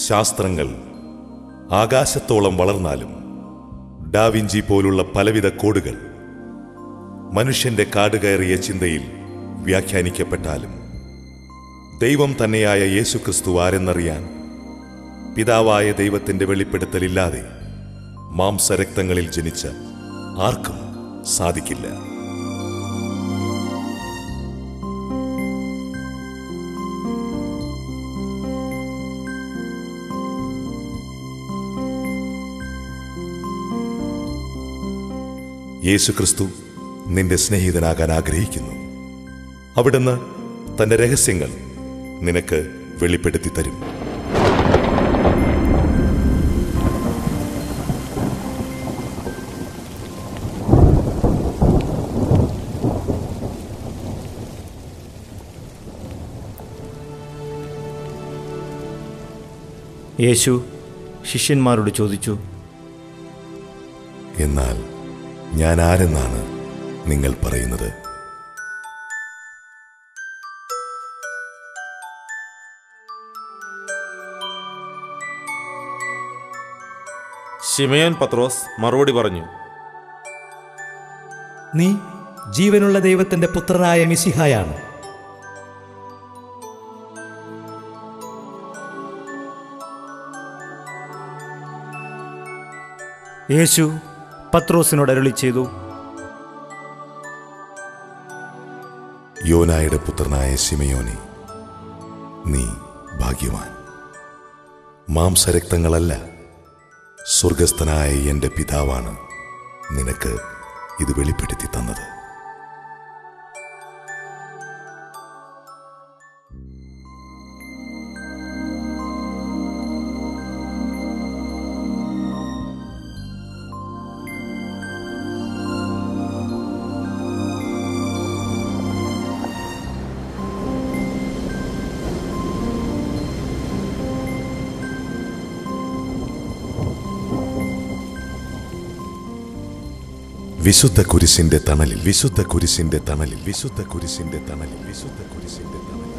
ശാസ്ത്രങ്ങൾ ആകാശത്തോളം വളർന്നാലും ഡാവിഞ്ചി പോലുള്ള പലവിധ കോഡുകൾ മനുഷ്യന്റെ കാടുകയറിയ ചിന്തയിൽ വ്യാഖ്യാനിക്കപ്പെട്ടാലും ദൈവം തന്നെയായ യേശുക്രിസ്തു ആരെന്നറിയാൻ പിതാവായ ദൈവത്തിന്റെ വെളിപ്പെടുത്തലില്ലാതെ മാംസരക്തങ്ങളിൽ ജനിച്ച ആർക്കും സാധിക്കില്ല യേശുക്രിസ്തു നിന്റെ സ്നേഹിതനാകാൻ ആഗ്രഹിക്കുന്നു അവിടുന്ന് തന്റെ രഹസ്യങ്ങൾ നിനക്ക് വെളിപ്പെടുത്തി തരും യേശു ശിഷ്യന്മാരോട് ചോദിച്ചു എന്നാൽ ഞാൻ ആരെന്നാണ് നിങ്ങൾ പറയുന്നത് ശിമയോൻ പത്രോസ് മറുപടി പറഞ്ഞു നീ ജീവനുള്ള ദൈവത്തിന്റെ പുത്രനായ മിശിഹായാണ് യേശു പത്രോസിനോട് അരുളി ചെയ്തു യോനായുടെ പുത്രനായ ശിമയോനെ നീ ഭാഗ്യവാൻ മാംസരക്തങ്ങളല്ല സ്വർഗസ്ഥനായ എന്റെ പിതാവാണ് നിനക്ക് ഇത് വെളിപ്പെടുത്തി തന്നത് വിശുദ്ധ കുരിശിന്റെ തണലിൽ വിശുദ്ധ കുരിശിന്റെ തണലിൽ വിശുദ്ധ കുരിശിന്റെ തണലിൽ വിശുദ്ധ കുരിശിന്റെ തണലിൽ